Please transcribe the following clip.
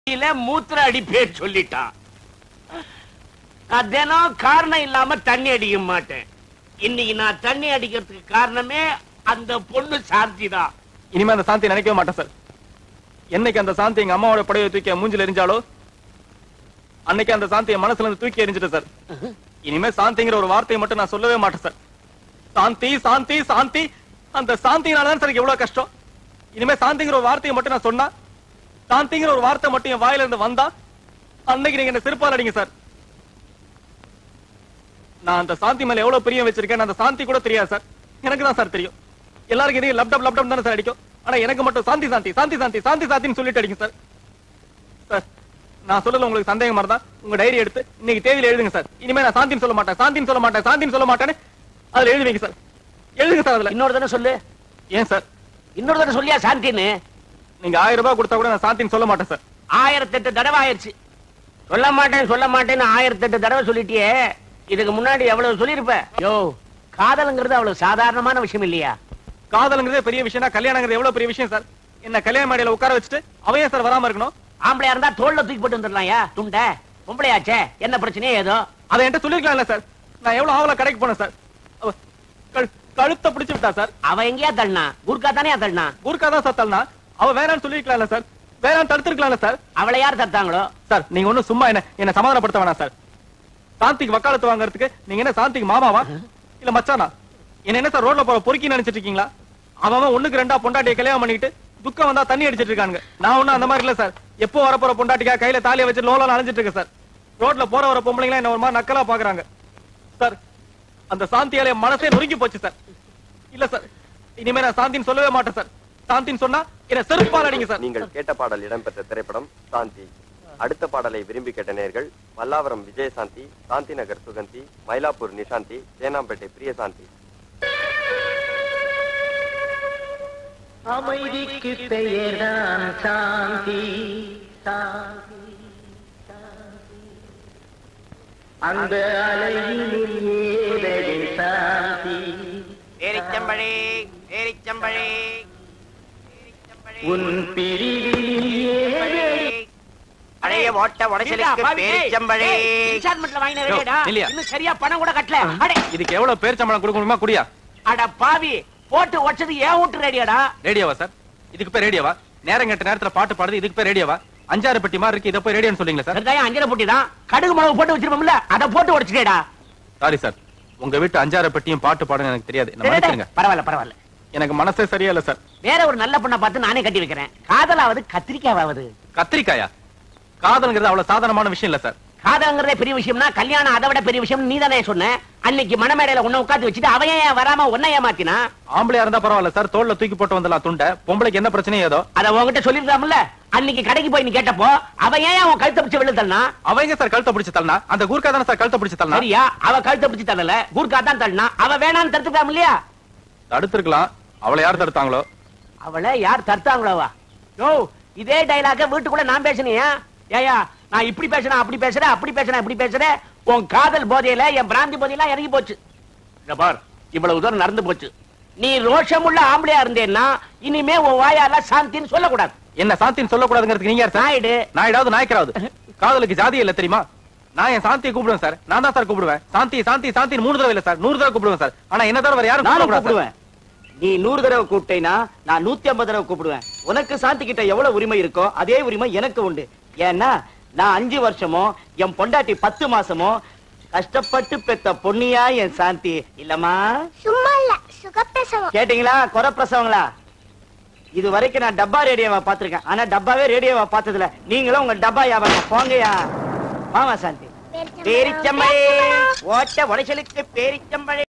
இல்ல மூத்திர அடி பேர் சொல்லிட்டான் நான் தினம் காரணம் இல்லாம தண்ணி அடிக்க மாட்டேன் இன்னைக்கு நான் தண்ணி அடிக்கிறதுக்கு காரணமே அந்த பொண்ணு சாந்தி தான் இனிமே அந்த சாந்தி நினைக்கவே மாட்டேன் சார் என்னைக்கு அந்த சாந்தி எங்க அம்மாவோட புடவையை தூக்கி என் மூஞ்சில எரிஞ்சாலோ அன்னைக்கு அந்த சாந்தி என் மனசுல இருந்து தூக்கி எரிஞ்சிட்டு சார் இனிமே சாந்திங்கிற ஒரு வார்த்தையை மட்டும் நான் சொல்லவே மாட்டேன் சார் சாந்தி சாந்தி சாந்தி அந்த சாந்தினால தான் சார் எனக்கு எவ்வளவு கஷ்டம் இனிமே சாந்திங்கிற ஒரு வார்த்தையை மட்டும் நான் சொன்னா சாந்திங்கிற ஒரு வார்த்தை மட்டும் என் வாயில இருந்து வந்தா அன்னைக்கு நீங்க என்ன செருப்பால் அடிங்க சார் நான் அந்த சாந்தி மேல எவ்வளவு பிரியம் வச்சிருக்கேன் அந்த சாந்தி கூட தெரியாது சார் எனக்கு தான் சார் தெரியும் எல்லாருக்கும் இதையும் லப்டப் லப்டப் தானே சார் அடிக்கும் ஆனா எனக்கு மட்டும் சாந்தி சாந்தி சாந்தி சாந்தி சாந்தி சாந்தின்னு சொல்லிட்டு அடிக்கும் சார் சார் நான் சொல்லல உங்களுக்கு சந்தேகமா இருந்தா உங்க டைரி எடுத்து இன்னைக்கு தேதியில எழுதுங்க சார் இனிமே நான் சாந்தின்னு சொல்ல மாட்டேன் சாந்தின்னு சொல்ல மாட்டேன் சாந்தின்னு சொல்ல மாட்டேன்னு அதுல எழுதுவீங்க சார் எழுதுங்க சார் அதுல இன்னொரு தானே சொல்லு ஏன் சார் இன்னொரு தானே சொல்லியா சாந்தின்னு நீங்க ஆயிரம் ரூபாய் கொடுத்தா கூட நான் சாந்தின்னு சொல்ல மாட்டேன் சார் ஆயிரத்தெட்டு தடவை ஆயிடுச்சு சொல்ல மாட்டேன் சொல்ல மாட்டேன்னு ஆயிரத்தெட்டு தடவை சொல்லிட்டியே இதுக்கு முன்னாடி எவ்வளவு சொல்லிருப்ப யோ காதலுங்கிறது அவ்வளவு சாதாரணமான விஷயம் இல்லையா காதலுங்கிறதே பெரிய விஷயம்னா கல்யாணங்கிறது எவ்வளவு பெரிய விஷயம் சார் என்ன கல்யாண மேடையில உட்கார வச்சுட்டு அவன் ஏன் சார் வராம இருக்கணும் ஆம்பளையா இருந்தா தோல்ல தூக்கி போட்டு வந்துடலாம்யா துண்ட பொம்பளையாச்சே என்ன பிரச்சனையே ஏதோ அதை என்கிட்ட சொல்லிருக்கலாம்ல சார் நான் எவ்வளவு ஆவலா கடைக்கு போனேன் சார் அவ கழு- கழுத்தை பிடிச்சு விட்டா சார் அவ எங்கேயா தள்ளினா குர்கா தானே தள்ளினா ஊருக்கா தான் சார் தள்ளனா அவ வேணாம்னு சொல்லிருக்கலாம்ல சார் வேணாம்னு தடுத்திருக்கலாம்ல சார் அவளை யார் தத்தாங்களோ சார் நீங்க ஒண்ணும் சும்மா என்ன என்ன சமாதானப்படுத்த வேணாம் சார் சாந்திக்கு வக்காலத்து வாங்குறதுக்கு நீங்க என்ன சாந்திக்கு மாமாவா இல்ல மச்சானா என்ன என்ன சார் ரோட்ல போற பொறுக்கி நினைச்சிட்டு இருக்கீங்களா அவன் அவன் ஒண்ணுக்கு ரெண்டா பொண்டாட்டிய கல்யாணம் பண்ணிட்டு துக்கம் வந்தா தண்ணி அடிச்சிட்டு இருக்காங்க நான் ஒண்ணும் அந்த மாதிரி இல்ல சார் எப்போ வரப்போற பொண்டாட்டிக்கா கையில தாலிய வச்சு லோலா அலைஞ்சிட்டு இருக்கு சார் ரோட்ல போற வர பொம்பளைங்களா என்ன ஒரு மாதிரி நக்கலா பாக்குறாங்க சார் அந்த சாந்தியால என் மனசே நொறுங்கி போச்சு சார் இல்ல சார் இனிமே நான் சாந்தின்னு சொல்லவே மாட்டேன் சார் சாந்தின்னு சொன்னா என்ன செருப்பால் அடிங்க சார் நீங்கள் கேட்ட பாடல் இடம்பெற்ற திரைப்படம் சாந்தி அடுத்த பாடலை விரும்பி கேட்ட நேயர்கள் பல்லாவரம் விஜயசாந்தி சாந்தி நகர் சுகந்தி மயிலாப்பூர் நிஷாந்தி தேனாம்பேட்டை பிரியசாந்தி அமைதிக்கு பெயர்தான் சாந்தி சாந்தி, சாந்தி. அந்த அலையினில் ஏதடி சாந்தி பேரிச்சம்பழி பேரிச்சம்பழி உன் பிரிவில் ஏதடி பழைய ஓட்ட உடைச்சலுக்கு பேரிச்சம்பழி இன்ஸ்டால்மெண்ட்ல வாங்கின ரேடியோடா இல்லையா? இன்னும் சரியா பணம் கூட கட்டல அடே இதுக்கு எவ்வளவு பேர் சம்பளம் கொடுக்க முடியுமா குடியா அட பாவி போட்டு உடைச்சது ஏன் வீட்டு ரேடியோடா ரேடியோவா சார் இதுக்கு பேர் ரேடியோவா நேரம் கெட்ட நேரத்துல பாட்டு பாடுது இதுக்கு பேர் ரேடியோவா அஞ்சாறு பெட்டி மாதிரி இருக்கு இதை போய் ரேடியோன்னு சொல்றீங்களா சார் சரிதான் அஞ்சரை பொட்டி தான் கடுகு மிளகு போட்டு வச்சிருப்போம்ல அத போட்டு உடைச்சிட்டேடா சாரி சார் உங்க வீட்டு அஞ்சாறு பெட்டியும் பாட்டு பாடுன்னு எனக்கு தெரியாது என்ன மன்னிச்சிடுங்க பரவாயில்ல பரவாயில்ல எனக்கு மனசே சரியா இல்ல சார் வேற ஒரு நல்ல பொண்ணை பார்த்து நானே கட்டி வைக்கிறேன் காதலாவது கத்திரிக்காவது கத்திரிக்காயா காதல்ங்கிறது அவ்வளவு சாதாரணமான விஷயம் இல்ல சார் காதல்ங்கிறதே பெரிய விஷயம்னா கல்யாணம் அதை விட பெரிய விஷயம் நீ தானே சொன்ன அன்னைக்கு மணமேடையில உன்னை உட்காந்து வச்சுட்டு அவன் ஏன் வராம உன்னை ஏமாத்தினா ஆம்பளையா இருந்தா பரவாயில்ல சார் தோல்ல தூக்கி போட்டு வந்துடலாம் துண்டை பொம்பளைக்கு என்ன பிரச்சனையும் ஏதோ அத உன்கிட்ட சொல்லிருக்காமல்ல அன்னைக்கு கடைக்கு போய் நீ கேட்டப்போ அவன் ஏன் அவன் கழுத்தை பிடிச்சு வெளில தள்ளனா அவங்க சார் கழுத்தை பிடிச்சு தள்ளனா அந்த கூர்க்கா தானே சார் கழுத்தை பிடிச்சு தள்ளனா சரியா அவ கழுத்தை பிடிச்சு தள்ளல கூர்க்கா தான் தள்ளனா அவ வேணான்னு தடுத்துக்கலாம் இல்லையா தடுத்திருக்கலாம் அவளை யார் தடுத்தாங்களோ அவளை யார் தடுத்தாங்களோவா யோ இதே டைலாக வீட்டுக்குள்ள நான் பேசினியா ஏயா நான் இப்படி பேசுறேன் அப்படி பேசுறேன் அப்படி பேசுறேன் இப்படி பேசுறேன் உன் காதல் போதையில என் பிராந்தி போதையெல்லாம் இறங்கி போச்சு இத பார் இவ்வளவு தூரம் நடந்து போச்சு நீ ரோஷமுள்ள ஆம்பளையா இருந்தேன்னா இனிமே உன் வாயால சாந்தின்னு சொல்லக்கூடாது என்ன சாந்தின்னு சொல்லக்கூடாதுங்கிறதுக்கு நீங்க யார் சார் நாயுடு நாயிடாவது நாய்க்கராவது காதலுக்கு ஜாதி இல்ல தெரியுமா நான் என் சாந்தியை கூப்பிடுவேன் சார் நான் தான் சார் கூப்பிடுவேன் சாந்தி சாந்தி சாந்தி மூணு தடவை இல்ல சார் நூறு தடவை கூப்பிடுவேன் சார் ஆனா என்ன தவிர வேற யாரும் நானும் கூப்பிடக்கூடாது கூப்பிடுவேன் நீ நூறு தடவை கூப்பிட்டேனா நான் நூத்தி ஐம்பது தடவை கூப்பிடுவேன் உனக்கு சாந்தி கிட்ட எவ்வளவு உரிமை இருக்கோ அதே உரிமை எனக்கு உண்டு ஏன்னா நான் அஞ்சு வருஷமோ என் பொண்டாட்டி பத்து மாசமோ கஷ்டப்பட்டு பெத்த பொண்ணியா என் சாந்தி இல்லம்மா சும்மா இல்ல சுகப்பிரசவம் கேட்டீங்களா குறப்பிரசவங்களா இது வரைக்கும் நான் டப்பா ரேடியோவா பாத்திருக்கேன் ஆனா டப்பாவே ரேடியோவா பார்த்ததுல நீங்களும் உங்க டப்பா வியாபாரம் போங்கயா மாமா சாந்தி பேரிச்சம்பழி ஓட்ட உடைச்சலுக்கு பேரிச்சம்பழி